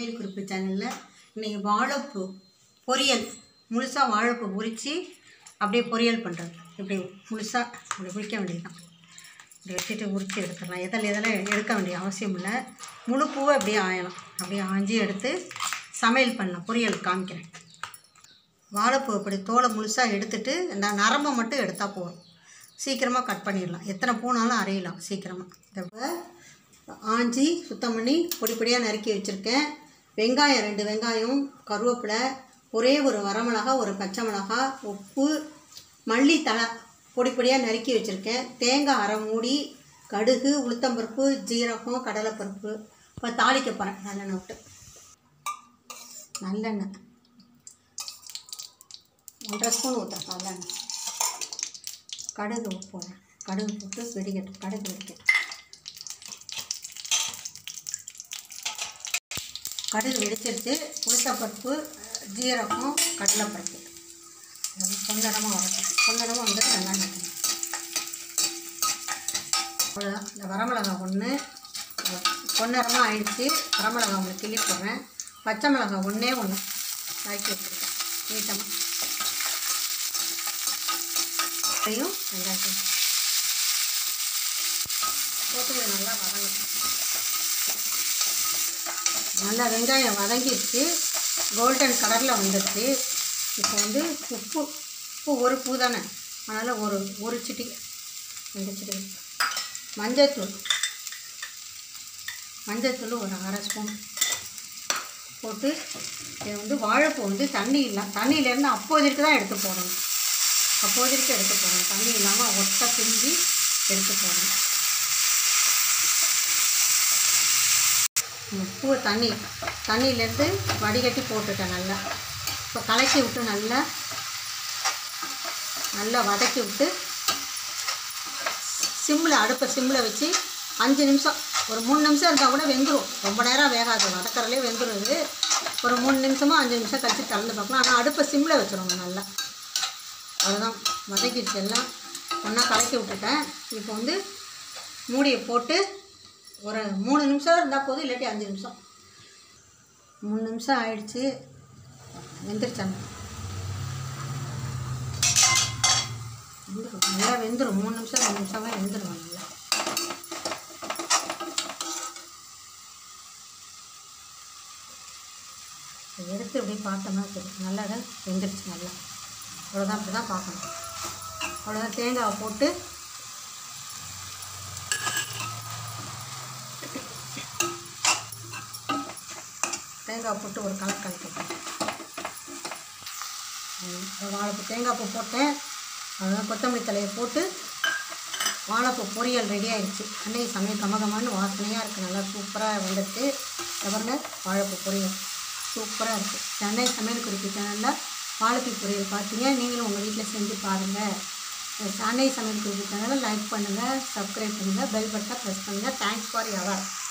சமையல் குறிப்பு சேனலில் இன்றைக்கி வாழைப்பூ பொரியல் முழுசாக வாழைப்பூ உரித்து அப்படியே பொரியல் பண்ணுறது இப்படி முழுசாக இப்படி உரிக்க வேண்டியதுதான் இப்படி வச்சுட்டு உரித்து எடுத்துடலாம் எதில் எதில் எடுக்க வேண்டிய அவசியம் இல்லை முழு பூவை அப்படியே ஆயலாம் அப்படியே ஆஞ்சி எடுத்து சமையல் பண்ணலாம் பொரியல் காமிக்கிறேன் வாழைப்பூ அப்படி தோலை முழுசாக எடுத்துட்டு இந்த நரம்பை மட்டும் எடுத்தால் போதும் சீக்கிரமாக கட் பண்ணிடலாம் எத்தனை பூனாலும் அரையலாம் சீக்கிரமாக இதை ஆஞ்சி சுத்தம் பண்ணி பொடி பொடியாக நறுக்கி வச்சுருக்கேன் வெங்காயம் ரெண்டு வெங்காயம் கருவேப்பிலை ஒரே ஒரு வரமிளகா ஒரு பச்சை மிளகா உப்பு மல்லித்தழை பொடி பொடியாக நறுக்கி வச்சுருக்கேன் தேங்காய் அரை மூடி கடுகு உளுத்தம்பருப்பு ஜீரகம் கடலைப்பருப்பு இப்போ தாளிக்க போகிறேன் நல்லெண்ணெய் விட்டு நல்லெண்ணெய் ஒன்றரை ஸ்பூன் ஊற்றுறேன் நல்லெண்ணெய் கடுகு போடுறேன் கடுகு போட்டு வெடிக்கட்டும் கடுகு வெடிக்கட்டும் கடுகு வெடிச்சிருச்சு உளுத்தப்பருப்பு ஜீரகம் கடலைப்பருப்பு அது பொன்னரமாக வரட்டும் பொன்னரமாக வந்துட்டு வெங்காயம் வைக்கணும் அவ்வளோதான் இந்த வரமிளகா ஒன்று பொன்னரமாக ஆயிடுச்சு வரமிளகா ஒன்று கிள்ளி போடுறேன் பச்சை மிளகா ஒன்றே ஒன்று நறுக்கி வச்சுருக்கேன் நீட்டமாக அதையும் வெங்காயத்தை போட்டு இதை நல்லா வதங்கட்டும் நல்லா வெங்காயம் வதங்கிடுச்சு கோல்டன் கலரில் வந்துடுச்சு இப்போ வந்து உப்பு உப்பு ஒரு பூ தானே அதனால் ஒரு ஒரு சிட்டி ரெண்டு சிட்டி மஞ்சத்தூள் மஞ்சத்தூள் ஒரு அரை ஸ்பூன் போட்டு இதை வந்து வாழைப்பூ வந்து தண்ணி இல்லை தண்ணியிலேருந்து அப்போதைக்கு தான் எடுத்து போடணும் அப்போதைக்கு எடுத்து போடணும் தண்ணி இல்லாமல் ஒட்டை பிரிஞ்சு எடுத்து போடணும் உப்பு தண்ணி தண்ணியிலேருந்து வடிகட்டி போட்டுட்டேன் நல்லா இப்போ கலக்கி விட்டு நல்லா நல்லா வதக்கி விட்டு சிம்மில் அடுப்பை சிம்மில் வச்சு அஞ்சு நிமிஷம் ஒரு மூணு நிமிஷம் இருந்தால் கூட வெந்துடும் ரொம்ப நேரம் வேகாது வதக்கறதுலே வெந்துடும் இது ஒரு மூணு நிமிஷமாக அஞ்சு நிமிஷம் கழிச்சு கலந்து பார்க்கலாம் ஆனால் அடுப்பை சிம்மில் வச்சுருவோங்க நல்லா அவ்வளோதான் வதக்கிடுச்சு எல்லாம் ஒன்றா கலக்கி விட்டுட்டேன் இப்போ வந்து மூடியை போட்டு ஒரு மூணு நிமிஷம் இருந்தால் போதும் இல்லாட்டி அஞ்சு நிமிஷம் மூணு நிமிஷம் ஆயிடுச்சு வெந்துருச்சாங்க வெந்துடும் நல்லா வெந்துடும் மூணு நிமிஷம் ரெண்டு நிமிஷமே வெந்துடும் நல்லா இதை எடுத்து இப்படி பார்த்தோம்னா தெரியும் நல்லா தான் வெந்துருச்சு நல்லா அவ்வளோதான் அப்படி தான் பார்க்கணும் அவ்வளோதான் தேங்காவை போட்டு தேங்காய் போட்டு ஒரு கலக்கு கலக்கிட்டேன் வாழைப்பூ தேங்காய் பூ போட்டேன் அதான் கொத்தமல்லி தலையை போட்டு வாழைப்பூ பொரியல் ரெடி ஆயிடுச்சு அன்னைக்கு சமையல் கமகமான்னு வாசனையாக இருக்குது நல்லா சூப்பராக வந்துட்டு பாருங்க வாழைப்பூ பொரியல் சூப்பராக இருக்குது சென்னை சமையல் குறிப்பு சேனலில் வாழைப்பூ பொரியல் பார்த்தீங்க நீங்களும் உங்கள் வீட்டில் செஞ்சு பாருங்கள் சென்னை சமையல் குறிப்பு சேனலை லைக் பண்ணுங்கள் சப்ஸ்கிரைப் பண்ணுங்கள் பெல் பட்டனை ப்ரெஸ் பண்ணுங்கள் தேங்க்ஸ் ஃபார் எவர்